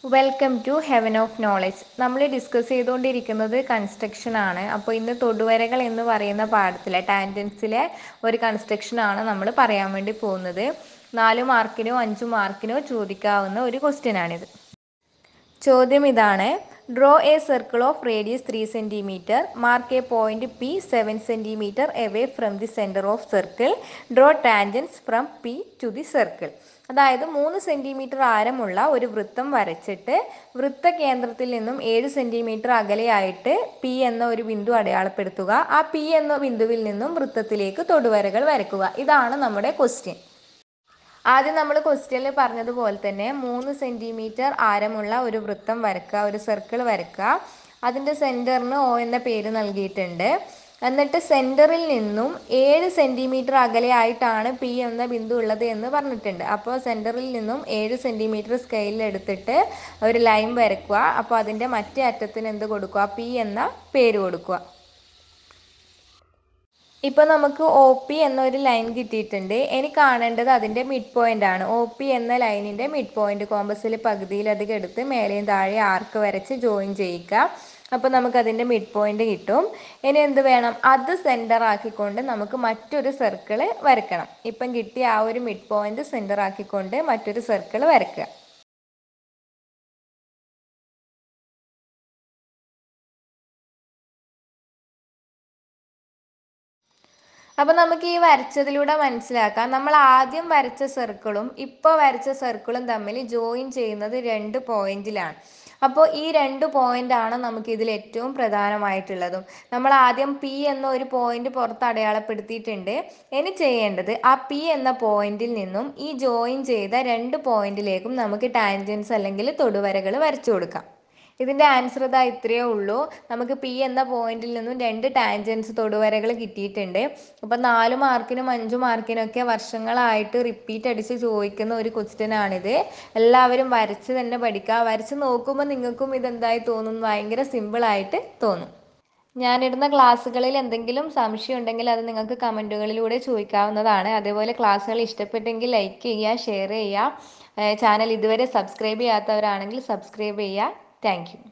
welcome to heaven of knowledge നമ്മൾ discuss ചെയ്തുകൊണ്ടിരിക്കുന്നത് construction ആണ് അപ്പോൾ ഇന്ന് തൊടുവരകൾ എന്ന് പറയുന്ന പാഠത്തിലെ ടാൻജൻസിലെ ഒരു കൺസ്ട്രക്ഷൻ ആണ് നമ്മൾ പറയാൻ വേണ്ടി പോകുന്നത് നാല് മാർക്കിനോ അഞ്ച് മാർക്കിനോ ചോദിക്കാവുന്ന ഒരു ക്വസ്റ്റ്യൻ ആണിത് ചോദ്യം ഇതാണ് draw a circle of radius three centimetre mark a point P seven centimetre away from the centre of circle draw tangents from P to the circle അതായത് മൂന്ന് സെൻറ്റിമീറ്റർ ആരമുള്ള ഒരു വൃത്തം വരച്ചിട്ട് വൃത്ത കേന്ദ്രത്തിൽ നിന്നും ഏഴ് സെൻറ്റിമീറ്റർ അകലെയായിട്ട് പി എന്ന ഒരു ബിന്ദു അടയാളപ്പെടുത്തുക ആ പി എന്ന ബിന്ദുവിൽ നിന്നും വൃത്തത്തിലേക്ക് തൊടുവരകൾ വരയ്ക്കുക ഇതാണ് നമ്മുടെ ക്വസ്റ്റ്യൻ ആദ്യം നമ്മൾ ക്വസ്റ്റ്യനിൽ പറഞ്ഞതുപോലെ തന്നെ മൂന്ന് സെൻറ്റിമീറ്റർ ആരമുള്ള ഒരു വൃത്തം വരക്കുക ഒരു സർക്കിൾ വരക്കുക അതിൻ്റെ സെൻറ്ററിന് ഒ എന്ന പേര് നൽകിയിട്ടുണ്ട് എന്നിട്ട് സെൻറ്ററിൽ നിന്നും ഏഴ് സെൻറ്റിമീറ്റർ അകലെയായിട്ടാണ് പി എന്ന ബിന്ദു ഉള്ളത് എന്ന് പറഞ്ഞിട്ടുണ്ട് അപ്പോൾ സെൻറ്ററിൽ നിന്നും ഏഴ് സെൻറ്റിമീറ്റർ സ്കെയിലിൽ എടുത്തിട്ട് ഒരു ലൈൻ വരയ്ക്കുക അപ്പോൾ അതിൻ്റെ മറ്റേ അറ്റത്തിന് എന്ത് കൊടുക്കുക പി എന്ന പേര് കൊടുക്കുക ഇപ്പോൾ നമുക്ക് ഒ പി എന്നൊരു ലൈൻ കിട്ടിയിട്ടുണ്ട് ഇനി കാണേണ്ടത് അതിൻ്റെ മിഡ് പോയിന്റ് ആണ് ഒ പി എന്ന ലൈനിൻ്റെ മിഡ് പോയിന്റ് കോമ്പസിൽ പകുതിയിലധികം എടുത്ത് മേലെയും താഴെ ആർക്ക് വരച്ച് ജോയിൻ ചെയ്യിക്കുക അപ്പോൾ നമുക്ക് അതിൻ്റെ മിഡ് പോയിന്റ് കിട്ടും ഇനി എന്ത് വേണം അത് സെൻറ്റർ ആക്കിക്കൊണ്ട് നമുക്ക് മറ്റൊരു സർക്കിൾ വരയ്ക്കണം ഇപ്പം കിട്ടിയ ആ ഒരു മിഡ് പോയിന്റ് സെൻറ്റർ ആക്കിക്കൊണ്ട് മറ്റൊരു സർക്കിൾ വരയ്ക്കുക അപ്പോൾ നമുക്ക് ഈ വരച്ചതിലൂടെ മനസ്സിലാക്കാം നമ്മൾ ആദ്യം വരച്ച സർക്കിളും ഇപ്പോൾ വരച്ച സർക്കിളും തമ്മിൽ ജോയിൻ ചെയ്യുന്നത് രണ്ട് പോയിന്റിലാണ് അപ്പോൾ ഈ രണ്ട് പോയിന്റ് ആണ് നമുക്ക് ഇതിൽ ഏറ്റവും പ്രധാനമായിട്ടുള്ളതും നമ്മൾ ആദ്യം പി എന്ന ഒരു പോയിന്റ് പുറത്ത് അടയാളപ്പെടുത്തിയിട്ടുണ്ട് ഇനി ചെയ്യേണ്ടത് ആ പി എന്ന പോയിന്റിൽ നിന്നും ഈ ജോയിൻ ചെയ്ത രണ്ട് പോയിന്റിലേക്കും നമുക്ക് ടാൻജൻസ് അല്ലെങ്കിൽ തൊടുവരകൾ വരച്ചു കൊടുക്കാം ഇതിൻ്റെ ആൻസർ ഇതാ ഇത്രയേ ഉള്ളൂ നമുക്ക് പി എന്ന പോയിന്റിൽ നിന്നും രണ്ട് ടാൻജൻസ് തൊടുവരകൾ കിട്ടിയിട്ടുണ്ട് അപ്പം നാല് മാർക്കിനും അഞ്ച് മാർക്കിനും ഒക്കെ വർഷങ്ങളായിട്ട് റിപ്പീറ്റ് അടിച്ച് ചോദിക്കുന്ന ഒരു ക്വസ്റ്റ്യൻ ആണിത് എല്ലാവരും വരച്ച് തന്നെ പഠിക്കുക വരച്ച് നോക്കുമ്പോൾ നിങ്ങൾക്കും ഇതെന്തായി തോന്നും ഭയങ്കര സിമ്പിളായിട്ട് തോന്നും ഞാനിടുന്ന ക്ലാസ്സുകളിൽ എന്തെങ്കിലും സംശയം ഉണ്ടെങ്കിൽ അത് നിങ്ങൾക്ക് കമൻറ്റുകളിലൂടെ ചോദിക്കാവുന്നതാണ് അതേപോലെ ക്ലാസ്സുകൾ ഇഷ്ടപ്പെട്ടെങ്കിൽ ലൈക്ക് ചെയ്യുക ഷെയർ ചെയ്യുക ചാനൽ ഇതുവരെ സബ്സ്ക്രൈബ് ചെയ്യാത്തവരാണെങ്കിൽ സബ്സ്ക്രൈബ് ചെയ്യുക താങ്ക് യു